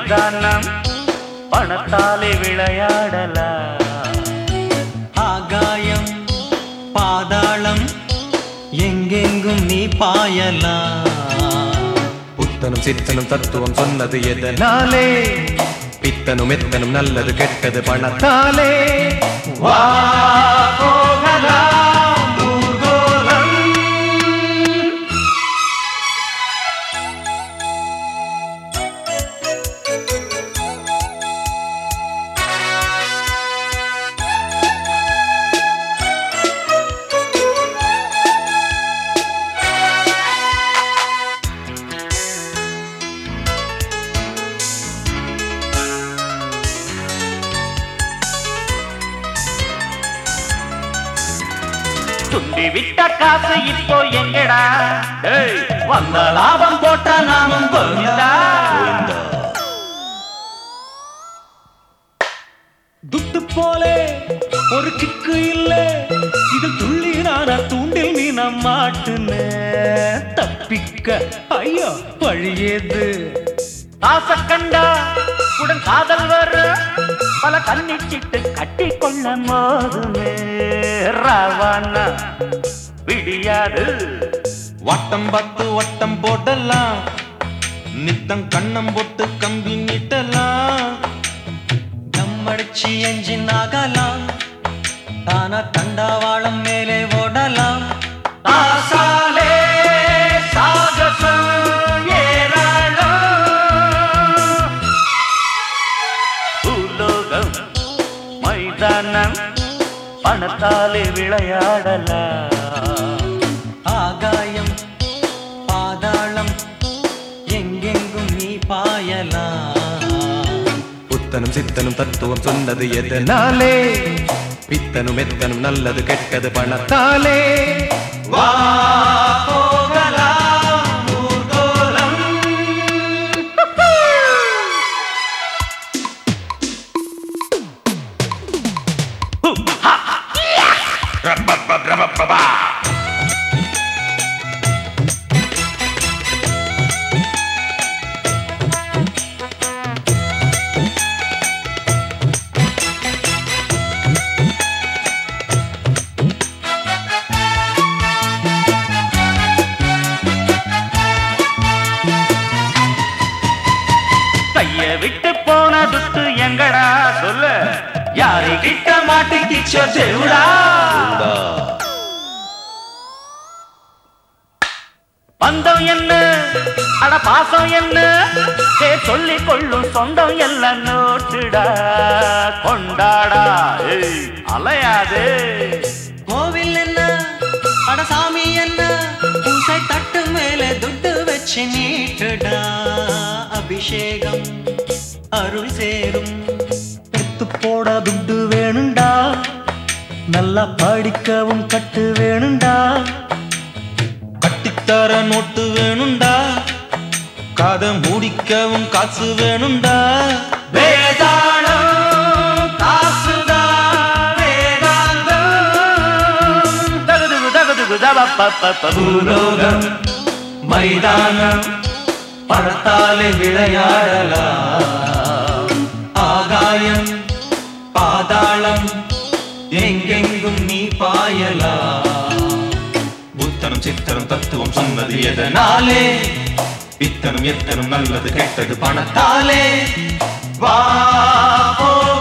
மைதானம் பணத்தாலே விளையாடலாம் ஆகாயம் பாதாளம் எங்கெங்கும் நீ பாயலாம் புத்தனும் சித்தனும் தத்துவம் சொன்னது எதனாலே பித்தனும் எத்தனும் நல்லது கெட்டது பணத்தாலே வா போகலாம் ஊர்கோலம் துண்டி விட்ட காசு இப்போ எங்கடா ஏய், வந்த லாபம் போட்டா நாமும் கோவிந்தா துட்டு போலே ஒரு கிக்கு இல்ல இதில் துள்ளி நான தூண்டில் நீ நம்மாட்டுன்னு தப்பிக்க ஐயோ வழியேது காச கண்டா உடன் காதல் வர பல கண்ணிச்சிட்டு கட்டி கொள்ள மோதுமே ரவானா விடியாது வட்டம் பார்த்து வட்டம் போடலாம் நித்தம் கண்ணம் போட்டு கம்பி நீட்டலாம் நம்மடிச்சு எஞ்சின் ஆகலாம் தானா தண்டாவாளம் மேலே ஓடலாம் ஆசாலே சாகசம் ஏராளம் பூலோகம் மைதானம் பணத்தாலே விளையாடலாம் ஆகாயம் பாதாளம் எங்கெங்கும் நீ பாயலாம் புத்தனும் சித்தனும் தத்துவம் சொன்னது எதனாலே பித்தனும் எத்தனும் நல்லது கெட்டது பணத்தாலே வா போகலாம் ஊர்கோலம் கைய விட்டு போன துட்டு எங்கடா சொல்லு யாரு கிட்ட மாட்டிக்கிச்சோ செவுடா பந்தம் என்ன அட பாசம் என்ன ஏ சொல்லிக் கொள்ளும் சொந்தம் எல்லாம் நோட்டுடா கொண்டாடா ஏய், அலையாதே கோவில் என்ன அடசாமி என்ன பூசை தட்டு மேலே துட்டு வச்சு நீட்டுடா அபிஷேகம் அருள் சேரும் எடுத்து போட துட்டு வேணுண்டா நல்லா படிக்கவும் கட்டு வேணுண்டா கட்டித்தர நோட்டு வேணுண்டா காத மூடிக்கவும் காசு வேணுண்டா வேதாளம் காசுதான் வேதாந்தம் தகுதுகு தகுதுகு தவப்பப்பப்ப பூலோகம் மைதானம் பணத்தாலே விளையாடலாம் ஆகாயம் பாதாளம் எங்கெங்கும் நீ பாயலாம் புத்தனும் சித்தனும் தத்துவம் சொன்னது எதனாலே பித்தனும் எத்தனும் நல்லது கெட்டது பணத்தாலே வா போ